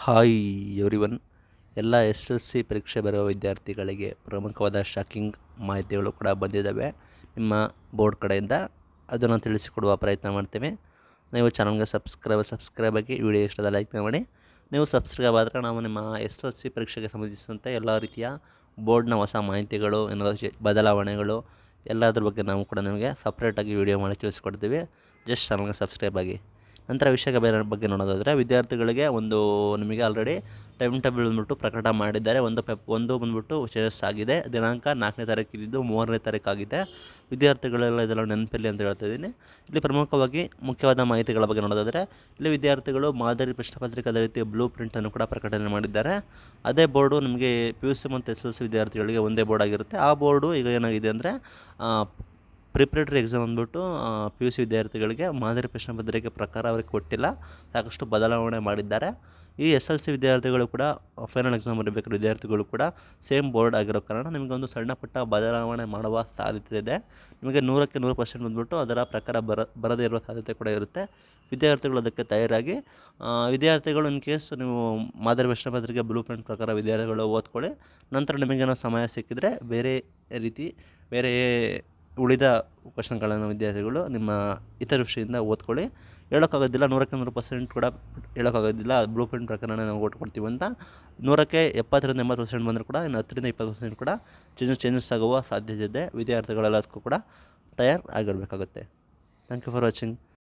hi everyone ಎಲ್ಲ S L C ಪರೀಕ್ಷೆ ಬರುವ ವಿದ್ಯಾರ್ಥಿಗಳಿಗೆ ಪ್ರಮುಖವಾದ ಶಾಕಿಂಗ್ ಮಾಹಿತಿಗಳು ಕೂಡ ಬಂದಿದ್ದಾವೆ ನಿಮ್ಮ ಬೋರ್ಡ್ ಕಡೆಯಿಂದ ಅದನ್ನು ತಿಳಿಸಿಕೊಡುವ ಪ್ರಯತ್ನ ಮಾಡ್ತೇವೆ ನೀವು ಚಾನಲ್ಗೆ ಸಬ್ಸ್ಕ್ರೈಬ್ ಸಬ್ಸ್ಕ್ರೈಬ್ ಆಗಿ ವಿಡಿಯೋ ಇಷ್ಟದ ಲೈಕ್ ಮಾಡಿ ನೀವು ಸಬ್ಸ್ಕ್ರೈಬ್ ಆದರೆ ನಾವು ನಿಮ್ಮ ಎಸ್ ಎಲ್ ಸಿ ಪರೀಕ್ಷೆಗೆ ಸಂಬಂಧಿಸಿದಂತೆ ಎಲ್ಲ ರೀತಿಯ ಬೋರ್ಡ್ನ ಹೊಸ ಮಾಹಿತಿಗಳು ಏನಾದರೂ ಚೆ- ಬದಲಾವಣೆಗಳು ಎಲ್ಲದ್ರ ಬಗ್ಗೆ ನಾವು ಕೂಡ ನಿಮಗೆ ಸಪ್ರೇಟಾಗಿ ವಿಡಿಯೋ ಮಾಡಿ ತಿಳಿಸ್ಕೊಡ್ತೀವಿ ಜಸ್ಟ್ ಚಾನಲ್ಗೆ ಸಬ್ಸ್ಕ್ರೈಬ್ ಆಗಿ ನಂತರ ವಿಷಯ ಬೇರೆ ಬಗ್ಗೆ ನೋಡೋದಾದರೆ ವಿದ್ಯಾರ್ಥಿಗಳಿಗೆ ಒಂದು ನಿಮಗೆ ಆಲ್ರೆಡಿ ಟೈಮ್ ಟೇಬಲ್ ಬಂದ್ಬಿಟ್ಟು ಪ್ರಕಟ ಮಾಡಿದ್ದಾರೆ ಒಂದು ಪೆಪ್ ಒಂದು ಬಂದ್ಬಿಟ್ಟು ಚೇಂಜಸ್ ಆಗಿದೆ ದಿನಾಂಕ ನಾಲ್ಕನೇ ತಾರೀಕು ಇದ್ದು ಮೂರನೇ ತಾರೀಕು ಆಗಿದೆ ವಿದ್ಯಾರ್ಥಿಗಳೆಲ್ಲ ಇದೆಲ್ಲ ನೆನಪಲ್ಲಿ ಅಂತ ಹೇಳ್ತಾ ಇದ್ದೀನಿ ಇಲ್ಲಿ ಪ್ರಮುಖವಾಗಿ ಮುಖ್ಯವಾದ ಮಾಹಿತಿಗಳ ಬಗ್ಗೆ ನೋಡೋದಾದರೆ ಇಲ್ಲಿ ವಿದ್ಯಾರ್ಥಿಗಳು ಮಾದರಿ ಪ್ರಶ್ನೆ ಪತ್ರಿಕೆ ಅದೇ ರೀತಿ ಬ್ಲೂ ಪ್ರಿಂಟನ್ನು ಕೂಡ ಪ್ರಕಟಣೆ ಮಾಡಿದ್ದಾರೆ ಅದೇ ಬೋರ್ಡು ನಿಮಗೆ ಪಿ ಯು ಸಿ ಮತ್ತು ಎಸ್ ಎಲ್ ಸಿ ವಿದ್ಯಾರ್ಥಿಗಳಿಗೆ ಒಂದೇ ಬೋರ್ಡ್ ಆಗಿರುತ್ತೆ ಆ ಬೋರ್ಡು ಈಗ ಏನಾಗಿದೆ ಅಂದರೆ ಪ್ರಿಪ್ರೇಟರಿ ಎಕ್ಸಾಮ್ ಅಂದ್ಬಿಟ್ಟು ಪಿ ಯು ಸಿ ವಿದ್ಯಾರ್ಥಿಗಳಿಗೆ ಮಾದರಿ ಪ್ರಶ್ನೆ ಪತ್ರಿಕೆ ಪ್ರಕಾರ ಅವ್ರಿಗೆ ಕೊಟ್ಟಿಲ್ಲ ಸಾಕಷ್ಟು ಬದಲಾವಣೆ ಮಾಡಿದ್ದಾರೆ ಈ ಎಸ್ ಎಲ್ ಸಿ ವಿದ್ಯಾರ್ಥಿಗಳು ಕೂಡ ಫೈನಲ್ ಎಕ್ಸಾಮ್ ಬರೀಬೇಕಾದ್ರೆ ವಿದ್ಯಾರ್ಥಿಗಳು ಕೂಡ ಸೇಮ್ ಬೋರ್ಡ್ ಆಗಿರೋ ಕಾರಣ ನಿಮಗೆ ಒಂದು ಸಣ್ಣ ಪುಟ್ಟ ಬದಲಾವಣೆ ಮಾಡುವ ಸಾಧ್ಯತೆ ಇದೆ ನಿಮಗೆ ನೂರಕ್ಕೆ ನೂರು ಪರ್ಸೆಂಟ್ ಬಂದ್ಬಿಟ್ಟು ಅದರ ಪ್ರಕಾರ ಬರ ಬರದೇ ಇರುವ ಸಾಧ್ಯತೆ ಕೂಡ ಇರುತ್ತೆ ವಿದ್ಯಾರ್ಥಿಗಳು ಅದಕ್ಕೆ ತಯಾರಾಗಿ ಆ, ವಿದ್ಯಾರ್ಥಿಗಳು ಇನ್ ಕೇಸ್ ನೀವು ಮಾದರಿ ಪ್ರಶ್ನೆ ಪತ್ರಿಕೆ ಬ್ಲೂ ಪ್ರಿಂಟ್ ಪ್ರಕಾರ ವಿದ್ಯಾರ್ಥಿಗಳು ಓದ್ಕೊಳ್ಳಿ ನಂತರ ನಿಮಗೇನೋ ಸಮಯ ಸಿಕ್ಕಿದರೆ ಬೇರೆ ರೀತಿ ಬೇರೆ ಉಳಿದ ಕ್ವಶನ್ಗಳನ್ನು ವಿದ್ಯಾರ್ಥಿಗಳು ನಿಮ್ಮ ಹಿತದೃಷ್ಟಿಯಿಂದ ಓದ್ಕೊಳ್ಳಿ ಹೇಳೋಕ್ಕಾಗೋದಿಲ್ಲ ನೂರಕ್ಕೆ ನೂರು ಪರ್ಸೆಂಟ್ ಕೂಡ ಹೇಳೋಕ್ಕಾಗೋದಿಲ್ಲ ಬ್ಲೂ ಪ್ರಿಂಟ್ ಪ್ರಕಾರನೇ ನಾವು ಕೊಟ್ಕೊಡ್ತೀವಿ ಅಂತ ನೂರಕ್ಕೆ ಎಪ್ಪತ್ತರಿಂದ ಎಂಬತ್ತು ಪರ್ಸೆಂಟ್ ಬಂದರೂ ಕೂಡ ಇನ್ನು ಹತ್ತರಿಂದ ಇಪ್ಪತ್ತು ಪರ್ಸೆಂಟ್ ಕೂಡ ಚೇಂಜಸ್ ಚೇಂಜಸ್ ಆಗುವ ಸಾಧ್ಯತೆ ಇದೆ ವಿದ್ಯಾರ್ಥಿಗಳೆಲ್ಲದಕ್ಕೂ ಕೂಡ ತಯಾರು ಆಗಿರಬೇಕಾಗುತ್ತೆ ಥ್ಯಾಂಕ್ ಯು ಫಾರ್ ವಾಚಿಂಗ್